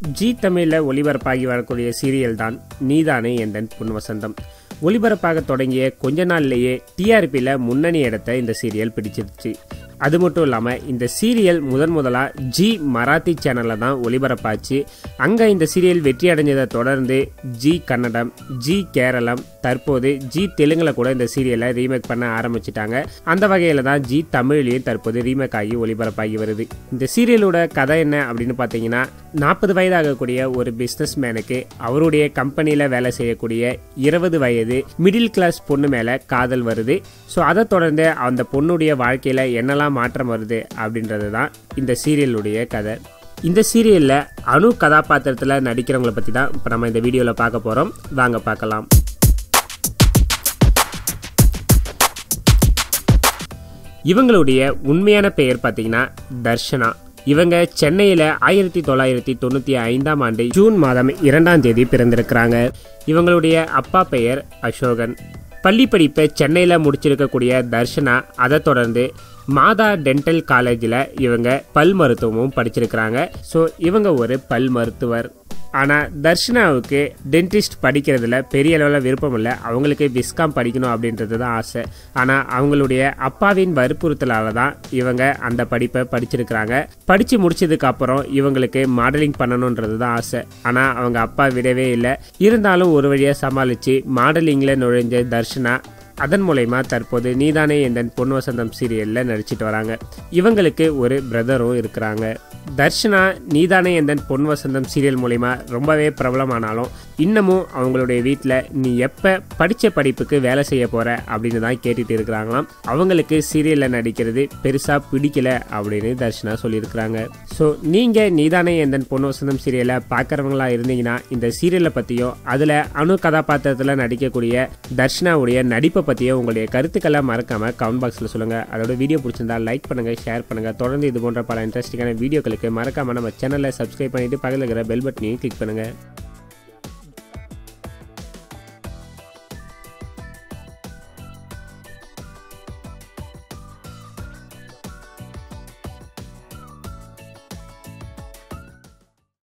G தமிழில் ஒளிபரப்பாகி வரக்கூடிய serial தான் நீதானே எந்தன் பொன் வசந்தம் ஒளிபரப்பாக தொடங்கிய கொஞ்ச நாள்லேயே டிஆர்பியில் முன்னணி இடத்தை இந்த சீரியல் பிடிச்சிருச்சு அது மட்டும் இல்லாமல் இந்த சீரியல் முதன் முதலாக ஜி மராத்தி சேனலில் தான் ஒளிபரப்பாச்சு அங்கே இந்த சீரியல் வெற்றி அடைஞ்சதை தொடர்ந்து ஜி கன்னடம் ஜி கேரளம் தற்போது ஜி தெலுங்கில் கூட இந்த சீரியலை ரீமேக் பண்ண ஆரம்பிச்சிட்டாங்க அந்த வகையில் தான் ஜி தமிழ்லையும் தற்போது ரீமேக் ஆகி ஒளிபரப்பாகி வருது இந்த சீரியலோட கதை என்ன அப்படின்னு பார்த்தீங்கன்னா நாற்பது வயதாகக்கூடிய ஒரு பிஸ்னஸ் மேனுக்கு அவருடைய கம்பெனியில் வேலை செய்யக்கூடிய இருபது வயது மிடில் கிளாஸ் பொண்ணு மேலே காதல் வருது ஸோ அதை தொடர்ந்து அந்த பொண்ணுடைய வாழ்க்கையில் என்னெல்லாம் மாற்றம் வருது அப்படின்றது தான் இந்த சீரியலுடைய கதை இந்த சீரியலில் அணு கதாபாத்திரத்தில் நடிக்கிறவங்கள பற்றி தான் இப்போ நம்ம இந்த வீடியோவில் பார்க்க போகிறோம் வாங்க பார்க்கலாம் இவங்களுடைய உண்மையான பெயர் பார்த்தீங்கன்னா தர்ஷனா இவங்க சென்னையில் ஆயிரத்தி தொள்ளாயிரத்தி தொண்ணூற்றி ஐந்தாம் ஆண்டு ஜூன் மாதம் இரண்டாம் தேதி பிறந்திருக்கிறாங்க இவங்களுடைய அப்பா பெயர் அசோகன் பள்ளி படிப்பை சென்னையில் முடிச்சிருக்கக்கூடிய தர்ஷனா அதை தொடர்ந்து மாதா டென்டல் காலேஜில் இவங்க பல் மருத்துவமும் படிச்சிருக்கிறாங்க ஸோ இவங்க ஒரு பல் மருத்துவர் ஆனால் தர்ஷனாவுக்கு டென்டிஸ்ட் படிக்கிறதுல பெரிய அளவில் விருப்பம் இல்லை அவங்களுக்கு விஸ்காம் படிக்கணும் அப்படின்றது தான் ஆசை ஆனால் அவங்களுடைய அப்பாவின் வற்புறுத்தலால் தான் இவங்க அந்த படிப்பை படிச்சிருக்கிறாங்க படித்து முடிச்சதுக்கு அப்புறம் இவங்களுக்கு மாடலிங் பண்ணணுன்றது தான் ஆசை ஆனால் அவங்க அப்பா விடவே இல்லை இருந்தாலும் ஒரு வழியாக சமாளித்து மாடலிங்கில் நுழைஞ்ச தர்ஷனா அதன் மூலயமா தற்போது நீதானே எந்தன் பொன் வசந்தம் சீரியலில் நடிச்சிட்டு வராங்க இவங்களுக்கு ஒரு பிரதரும் இருக்கிறாங்க தர்ஷனா நீதானே எந்தன் பொன் வசந்தம் சீரியல் மூலயமா ரொம்பவே பிரபலமானாலும் இன்னமும் அவங்களுடைய வீட்டில் நீ எப்போ படித்த படிப்புக்கு வேலை செய்ய போகிற அப்படின்னு தான் கேட்டுட்டு இருக்கிறாங்களாம் அவங்களுக்கு சீரியலில் நடிக்கிறது பெருசாக பிடிக்கல அப்படின்னு தர்ஷனா சொல்லியிருக்கிறாங்க ஸோ நீங்கள் நீதானே எந்தன் பொன் வசந்தம் சீரியலை பார்க்குறவங்களா இருந்தீங்கன்னா இந்த சீரியலை பற்றியும் அதில் அணு கதாபாத்திரத்தில் நடிக்கக்கூடிய தர்ஷனாவுடைய நடிப்பை பற்றியும் உங்களுடைய கருத்துக்களை மறக்காமல் கமெண்ட் பாக்ஸில் சொல்லுங்கள் அதோட வீடியோ பிடிச்சிருந்தா லைக் பண்ணுங்கள் ஷேர் பண்ணுங்கள் தொடர்ந்து இது போன்ற பல இன்ட்ரெஸ்டிங்கான வீடியோக்களுக்கு மறக்காமல் நம்ம சேனலை சப்ஸ்கிரைப் பண்ணிவிட்டு பக்கத்தில் இருக்கிற பெல் பட்டனையும் கிளிக் பண்ணுங்கள்